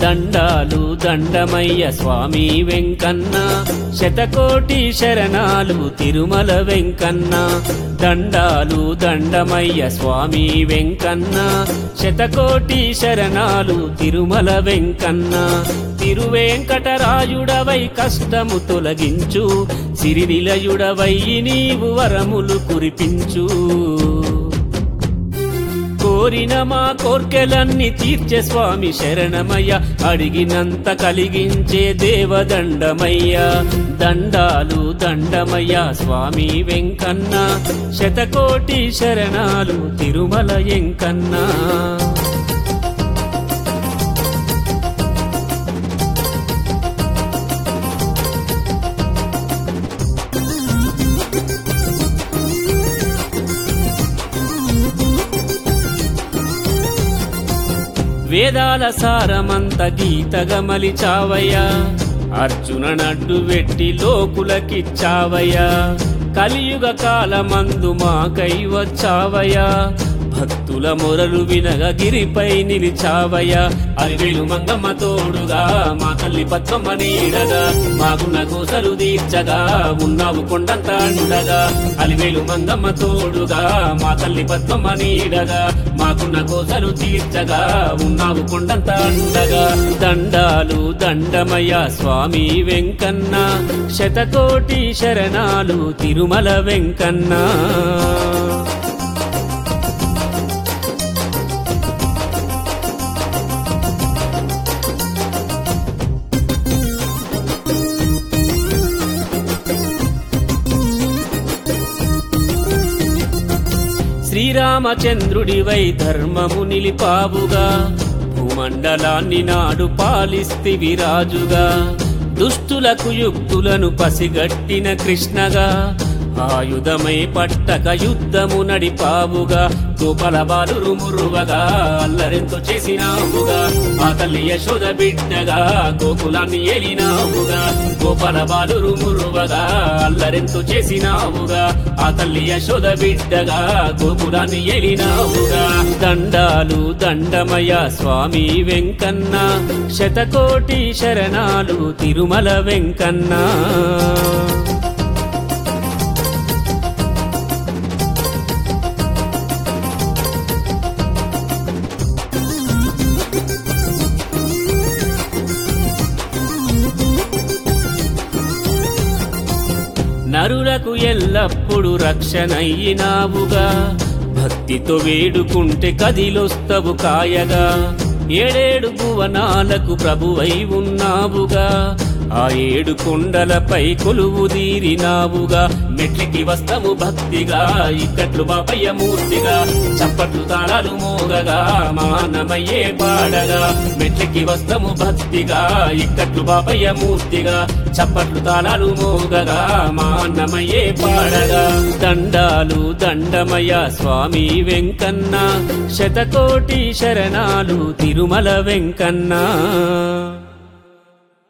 దండాలు దండమయ్య స్వామి వెంకన్న శతకోటి శరణాలు తిరుమల వెంకన్న దండాలు దండమయ్య స్వామి వెంకన్న శతకోటి శరణాలు తిరుమల వెంకన్న తిరువేంకటరాయుడవై కష్టము తొలగించు సిరినిలయుడవై నీవు వరములు కురిపించు కోరిన మా కోర్కెలన్నీ తీర్చే స్వామి శరణమయ్య అడిగినంత కలిగించే దేవదండమయ్య దండాలు దండమయ్య స్వామి వెంకన్న శతకోటి శరణాలు తిరుమల ఎంకన్నా వేదాల సారమంత గీతగా మలిచావయ్యా అర్జున నడ్డు వెట్టి లోకులకిచ్చావయ్యా కలియుగ కాలమందు మాకై వచ్చావయ్యా భక్తుల మొరలు వినగ గిరిపై నిలిచావయ్యా అరివేలు మంగమ్మ తోడుగా మా తల్లి పద్మమ్మ నీడగా మాకున్న కోసలు తీర్చగా ఉన్నావు కొండంత అండగా అలివేలు మంగమ్మ తోడుగా మా తల్లి పద్మమ్మ నీడగా మాకున్న కోసలు తీర్చగా ఉన్నావు కొండంత అండగా దండాలు దండమయ్య స్వామి వెంకన్న శతకోటి శరణాలు తిరుమల వెంకన్న శ్రీరామచంద్రుడివై ధర్మము నిలిపావుగా భూమండలాన్ని నాడు పాలిస్తివి రాజుగా దుష్టులకు యుక్తులను పసిగట్టిన కృష్ణగా ఆయుధమై పట్టక యుద్ధము నడిపావుగా గోపాల బాలురు మురువగా అల్లరెంతో చేసినావుగా మా తల్లి యశోద బిడ్డగా గోకులాన్ని ఏలినావుగా గోపాల బాలురు మురువగా అల్లరెంతో చేసినావుగా ఆ తల్లి యశోద బిడ్డగా గోకులాన్ని ఏలినావుగా దండాలు దండమయ స్వామి వెంకన్న శతకోటి శరణాలు తిరుమల వెంకన్నా నరులకు ఎల్లప్పుడు రక్షణయ్యినావుగా భక్తితో వేడుకుంటే కదిలొస్తవు కాయగా ఏడేడు భువనాలకు ప్రభువై ఉన్నావుగా ఆ ఏడు కొండలపై కొలువు తీరినావుగా మెట్లికి వస్తము భక్తిగా ఇక్కట్లు బాపయ్య మూర్తిగా చప్పట్లు తాళాలు మోగగా మానమయ్యే పాడగా మెట్లికి వస్తము భక్తిగా ఇక్కట్లు బాపయ్య మూర్తిగా చప్పట్లు తాళాలు మోగగా మానమయ్యే పాడగా దండాలు దండమయ స్వామి వెంకన్న శతకోటి శరణాలు తిరుమల వెంకన్నా